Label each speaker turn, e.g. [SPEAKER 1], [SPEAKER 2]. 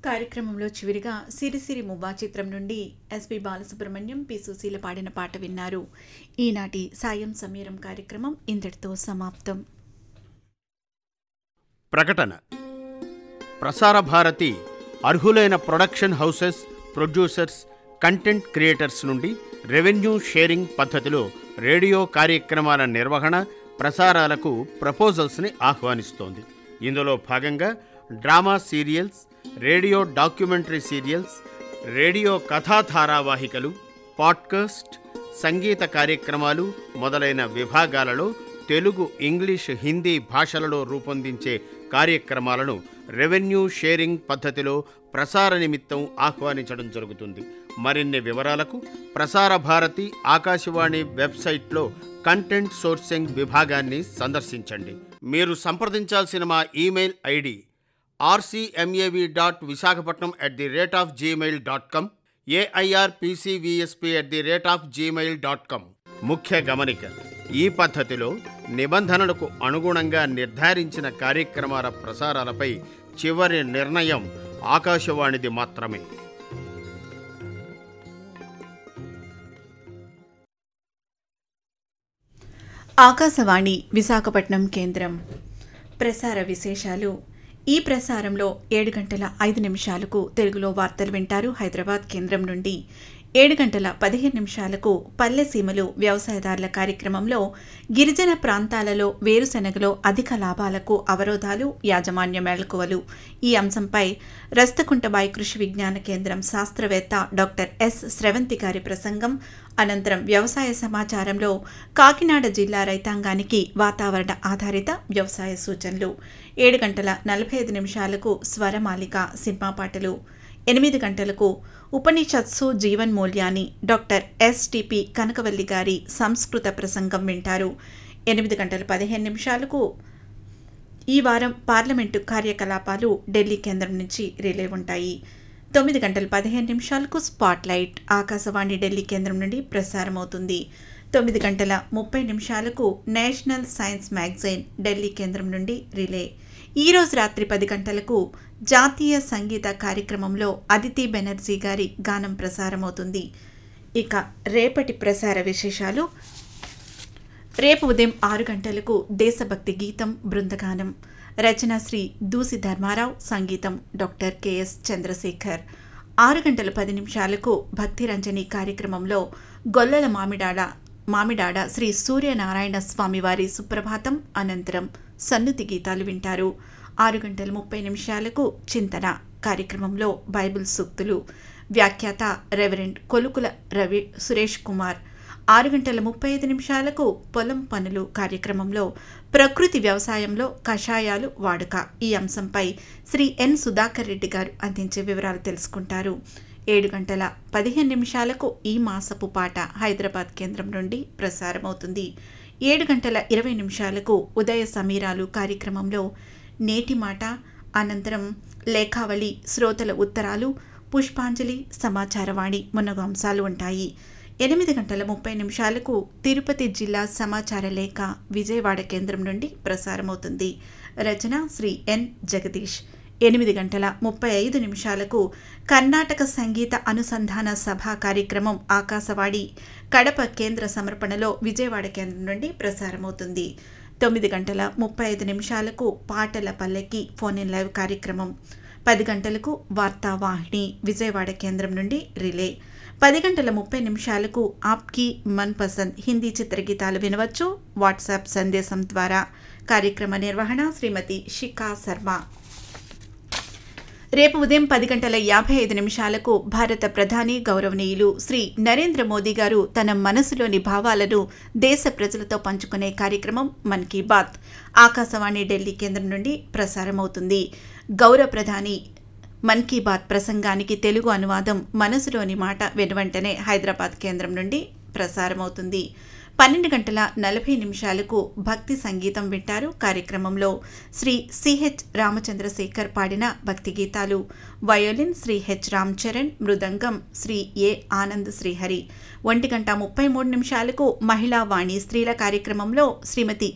[SPEAKER 1] కార్యక్రమంలో చివరిగా సిరిసిరి మువ్వా చిత్రం నుండి ఎస్పి బాలసుబ్రహ్మణ్యం పి సుశీల పాడిన పాట విన్నారు ఈనాటి సాయం సమీరం కార్యక్రమం ఇంతటితో సమాప్తం
[SPEAKER 2] ప్రకటన ప్రసార భారతి అర్హులైన production houses producers content creators నుండి రెవెన్యూ షేరింగ్ పద్ధతిలో రేడియో కార్యక్రమాల నిర్వహణ ప్రసారాలకు ప్రపోజల్స్ని ఆహ్వానిస్తోంది ఇందులో భాగంగా drama serials radio documentary serials radio కథా ధారావాహికలు పాడ్కాస్ట్ సంగీత కార్యక్రమాలు మొదలైన విభాగాలలో తెలుగు ఇంగ్లీష్ హిందీ భాషలలో రూపొందించే కార్యక్రమాలను రెవెన్యూ షేరింగ్ పద్ధతిలో ప్రసార నిమిత్తం ఆహ్వానించడం జరుగుతుంది మరిన్ని వివరాలకు ప్రసార భారతి ఆకాశవాణి వెబ్సైట్లో కంటెంట్ సోర్సింగ్ విభాగాన్ని సందర్శించండి మీరు సంప్రదించాల్సిన మా email ID RCMAV dot Visakhapatnam at the rate of Gmail dot com AIRPCVSP at the rate of Gmail dot com ముఖ్య గమనిక ఈ పద్ధతిలో నిబంధనలకు అనుగుణంగా నిర్ధారించిన కార్యక్రమాల ప్రసారాలపై చివరి నిర్ణయం ఆకాశవాణిది మాత్రమే
[SPEAKER 1] ఆకాశవాణి విశాఖపట్నం కేంద్రం ప్రసార విశేషాలు ఈ ప్రసారంలో ఏడు గంటల ఐదు నిమిషాలకు తెలుగులో వార్తలు వింటారు హైదరాబాద్ కేంద్రం నుండి ఏడు గంటల పదిహేను నిమిషాలకు పల్లె సీమలు వ్యవసాయదారుల కార్యక్రమంలో గిరిజన ప్రాంతాలలో వేరుశెనగలో అధిక లాభాలకు అవరోధాలు యాజమాన్య మెళకువలు ఈ అంశంపై రస్తకుంటబాయి కృషి విజ్ఞాన కేంద్రం శాస్త్రవేత్త డాక్టర్ ఎస్ స్రవంతి గారి ప్రసంగం అనంతరం వ్యవసాయ సమాచారంలో కాకినాడ జిల్లా రైతాంగానికి వాతావరణ ఆధారిత వ్యవసాయ సూచనలు ఏడు గంటల నలభై ఐదు నిమిషాలకు స్వరమాలిక సినిమా పాటలు ఎనిమిది గంటలకు ఉపనిషత్సు జీవన్ మూల్యాన్ని డాక్టర్ ఎస్టిపి కనకవల్లి గారి సంస్కృత ప్రసంగం వింటారు ఎనిమిది గంటల పదిహేను నిమిషాలకు ఈ వారం పార్లమెంటు కార్యకలాపాలు ఢిల్లీ కేంద్రం నుంచి రిలే ఉంటాయి తొమ్మిది గంటల పదిహేను నిమిషాలకు స్పాట్ లైట్ ఆకాశవాణి ఢిల్లీ కేంద్రం నుండి ప్రసారమవుతుంది తొమ్మిది గంటల ముప్పై నిమిషాలకు నేషనల్ సైన్స్ మ్యాగజైన్ ఢిల్లీ కేంద్రం నుండి రిలే ఈరోజు రాత్రి పది గంటలకు జాతీయ సంగీత కార్యక్రమంలో అదితి బెనర్జీ గారి గానం ప్రసారమవుతుంది ఇక రేపటి ప్రసార విశేషాలు రేపు ఉదయం ఆరు గంటలకు దేశభక్తి గీతం బృందగానం రచన శ్రీ దూసి ధర్మారావు సంగీతం డాక్టర్ కెఎస్ చంద్రశేఖర్ ఆరు గంటల పది నిమిషాలకు భక్తి రంజని కార్యక్రమంలో గొల్లల మామిడాడ మామిడాడ శ్రీ సూర్యనారాయణ స్వామి వారి సుప్రభాతం అనంతరం సన్నుతి గీతాలు వింటారు ఆరు గంటల ముప్పై నిమిషాలకు చింతన కార్యక్రమంలో బైబిల్ సూక్తులు వ్యాఖ్యాత రెవరెండ్ కొలుకుల రవి సురేష్ కుమార్ ఆరు గంటల ముప్పై ఐదు నిమిషాలకు పొలం పనులు కార్యక్రమంలో ప్రకృతి వ్యవసాయంలో కషాయాలు వాడుక ఈ అంశంపై శ్రీ ఎన్ సుధాకర్ రెడ్డి గారు అందించే వివరాలు తెలుసుకుంటారు ఏడు గంటల పదిహేను నిమిషాలకు ఈ మాసపు పాట హైదరాబాద్ కేంద్రం నుండి ప్రసారమవుతుంది ఏడు గంటల ఇరవై నిమిషాలకు ఉదయ సమీరాలు కార్యక్రమంలో నేటి మాట అనంతరం లేఖావళి శ్రోతల ఉత్తరాలు పుష్పాంజలి సమాచారవాణి మున్నగు అంశాలు ఉంటాయి ఎనిమిది గంటల ముప్పై నిమిషాలకు తిరుపతి జిల్లా సమాచార లేఖ విజయవాడ కేంద్రం నుండి ప్రసారమవుతుంది రచన శ్రీ ఎన్ జగదీష్ ఎనిమిది గంటల ముప్పై ఐదు నిమిషాలకు కర్ణాటక సంగీత అనుసంధాన సభ కార్యక్రమం ఆకాశవాణి కడప కేంద్ర సమర్పణలో విజయవాడ కేంద్రం నుండి ప్రసారమవుతుంది తొమ్మిది గంటల ముప్పై ఐదు నిమిషాలకు పాటల పల్లెకి ఫోన్ ఇన్ లైవ్ కార్యక్రమం పది గంటలకు వార్తావాహిని విజయవాడ కేంద్రం నుండి రిలే పది గంటల ముప్పై నిమిషాలకు ఆప్కి మన్ పసంద్ హిందీ చిత్రగీతాలు వినవచ్చు వాట్సాప్ సందేశం ద్వారా కార్యక్రమ నిర్వహణ శ్రీమతి షికా శర్మ రేపు ఉదయం పది గంటల యాభై ఐదు నిమిషాలకు భారత ప్రధాని గౌరవనీయులు శ్రీ నరేంద్ర మోదీ గారు తన మనసులోని భావాలను దేశ ప్రజలతో పంచుకునే కార్యక్రమం మన్ కీ బాత్ ఆకాశవాణి ఢిల్లీ కేంద్రం నుండి ప్రసారమవుతుంది గౌరవ ప్రధాని మన్ కీ బాత్ ప్రసంగానికి తెలుగు అనువాదం మనసులోని మాట వెనువెంటనే హైదరాబాద్ కేంద్రం నుండి ప్రసారమవుతుంది పన్నెండు గంటల నలభై నిమిషాలకు భక్తి సంగీతం వింటారు కార్యక్రమంలో శ్రీ సిహెచ్ రామచంద్రశేఖర్ పాడిన భక్తి గీతాలు violin Shri H Ram Charan mridangam Shri A Anand Srihari ఒంటి గంట ముప్పై మూడు నిమిషాలకు మహిళా వాణి స్త్రీల కార్యక్రమంలో శ్రీమతి